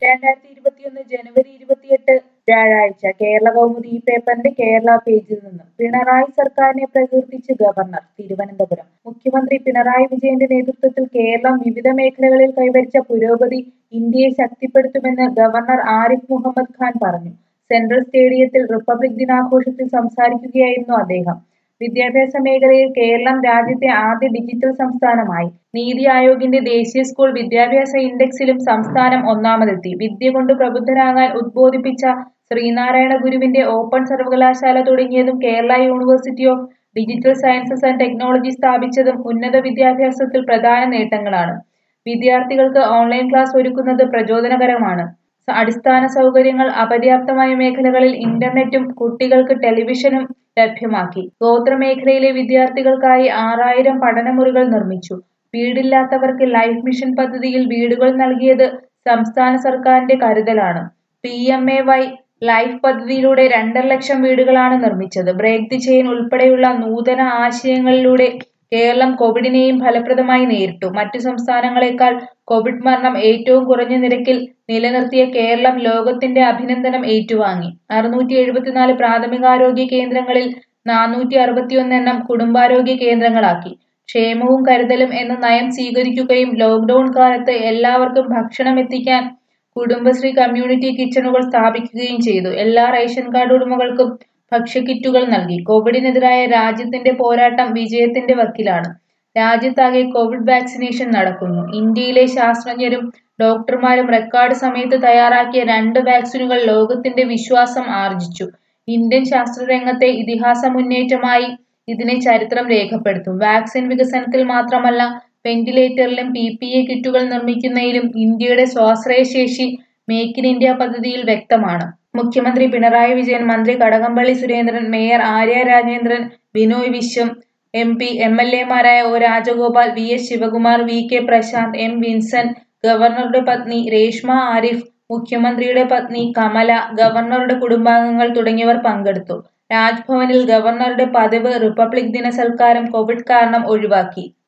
രണ്ടായിരത്തി ഇരുപത്തിയൊന്ന് ജനുവരി ഇരുപത്തിയെട്ട് വ്യാഴാഴ്ച കേരള കൗമുദി ഈ പേപ്പറിന്റെ കേരള പേജിൽ നിന്നും പിണറായി സർക്കാരിനെ പ്രകീർത്തിച്ച് ഗവർണർ തിരുവനന്തപുരം മുഖ്യമന്ത്രി പിണറായി വിജയന്റെ നേതൃത്വത്തിൽ കേരളം വിവിധ മേഖലകളിൽ കൈവരിച്ച പുരോഗതി ഇന്ത്യയെ ശക്തിപ്പെടുത്തുമെന്ന് ഗവർണർ ആരിഫ് മുഹമ്മദ് ഖാൻ പറഞ്ഞു സെൻട്രൽ സ്റ്റേഡിയത്തിൽ റിപ്പബ്ലിക് ദിനാഘോഷത്തിൽ സംസാരിക്കുകയായിരുന്നു അദ്ദേഹം വിദ്യാഭ്യാസ മേഖലയിൽ കേരളം രാജ്യത്തെ ആദ്യ ഡിജിറ്റൽ സംസ്ഥാനമായി നീതി ആയോഗിന്റെ ദേശീയ സ്കൂൾ വിദ്യാഭ്യാസ ഇൻഡെക്സിലും സംസ്ഥാനം ഒന്നാമതെത്തി വിദ്യ കൊണ്ട് പ്രബുദ്ധരാകാൻ ഉദ്ബോധിപ്പിച്ച ശ്രീനാരായണ ഗുരുവിന്റെ ഓപ്പൺ സർവകലാശാല തുടങ്ങിയതും Kerala university of digital sciences and technology സ്ഥാപിച്ചതും ഉന്നത വിദ്യാഭ്യാസത്തിൽ പ്രധാന നേട്ടങ്ങളാണ് വിദ്യാർത്ഥികൾക്ക് ഓൺലൈൻ ക്ലാസ് ഒരുക്കുന്നത് പ്രചോദനകരമാണ് സ- അടിസ്ഥാന സൗകര്യങ്ങൾ അപര്യാപ്തമായ മേഖലകളിൽ ഇന്റർനെറ്റും കുട്ടികൾക്ക് ടെലിവിഷനും ലഭ്യമാക്കി ഗോത്രമേഖലയിലെ വിദ്യാർത്ഥികൾക്കായി ആറായിരം പഠനമുറികൾ നിർമ്മിച്ചു വീടില്ലാത്തവർക്ക് ലൈഫ് മിഷൻ പദ്ധതിയിൽ വീടുകൾ നൽകിയത് സംസ്ഥാന സർക്കാരിന്റെ കരുതലാണ് P M A Y life പദ്ധതിയിലൂടെ രണ്ടര ലക്ഷം വീടുകളാണ് നിർമ്മിച്ചത് ബ്രേക്ക് ദി ചെയിൻ ഉൾപ്പെടെയുള്ള നൂതന ആശയങ്ങളിലൂടെ കേരളം കോവിഡിനെയും ഫലപ്രദമായി നേരിട്ടു മറ്റു സംസ്ഥാനങ്ങളെക്കാൾ കോവിഡ് മരണം ഏറ്റവും കുറഞ്ഞ നിരക്കിൽ നിലനിർത്തിയ കേരളം ലോകത്തിന്റെ അഭിനന്ദനം ഏറ്റുവാങ്ങി അറുന്നൂറ്റി എഴുപത്തിനാല് പ്രാഥമികാരോഗ്യ കേന്ദ്രങ്ങളിൽ നാനൂറ്റി അറുപത്തിയൊന്ന് എണ്ണം കുടുംബാരോഗ്യ കേന്ദ്രങ്ങളാക്കി ക്ഷേമവും കരുതലും എന്ന നയം സ്വീകരിക്കുകയും ലോക്ക്ഡൌൺ കാലത്ത് എല്ലാവർക്കും ഭക്ഷണം എത്തിക്കാൻ കുടുംബശ്രീ കമ്മ്യൂണിറ്റി കിച്ചണുകൾ സ്ഥാപിക്കുകയും ചെയ്തു എല്ലാ റേഷൻ കാർഡ് ഉടമകൾക്കും ഭക്ഷ്യക്കിറ്റുകൾ നൽകി കോവിഡിനെതിരായ രാജ്യത്തിന്റെ പോരാട്ടം വിജയത്തിന്റെ വക്കിലാണ് രാജ്യത്താകെ കോവിഡ് വാക്സിനേഷൻ നടക്കുന്നു ഇന്ത്യയിലെ ശാസ്ത്രജ്ഞരും ഡോക്ടർമാരും റെക്കോർഡ് സമയത്ത് തയ്യാറാക്കിയ രണ്ട് വാക്സിനുകൾ ലോകത്തിന്റെ വിശ്വാസം ആർജിച്ചു ഇന്ത്യൻ ശാസ്ത്രരംഗത്തെ ഇതിഹാസ മുന്നേറ്റമായി ഇതിനെ ചരിത്രം രേഖപ്പെടുത്തും വാക്സിൻ വികസനത്തിൽ മാത്രമല്ല വെന്റിലേറ്ററിലും പി പി എ കിറ്റുകൾ നിർമ്മിക്കുന്നതിലും ഇന്ത്യയുടെ സ്വാശ്രയശേഷി മേക്ക് ഇൻ ഇന്ത്യ പദ്ധതിയിൽ വ്യക്തമാണ് മുഖ്യമന്ത്രി പിണറായി വിജയൻ മന്ത്രി Kadakampally Surendran mayor Arya Rajendran Binoy Viswam M P M L എമാരായ O Rajagopal V S Sivakumar V K Prasanth M Vincent ഗവർണറുടെ പത്നി രേഷ്മ ആരിഫ് മുഖ്യമന്ത്രിയുടെ പത്നി കമല ഗവർണറുടെ കുടുംബാംഗങ്ങൾ തുടങ്ങിയവർ പങ്കെടുത്തു രാജ്ഭവനിൽ ഗവർണറുടെ പതിവ് റിപ്പബ്ലിക് ദിന സൽക്കാരം കോവിഡ് കാരണം ഒഴിവാക്കി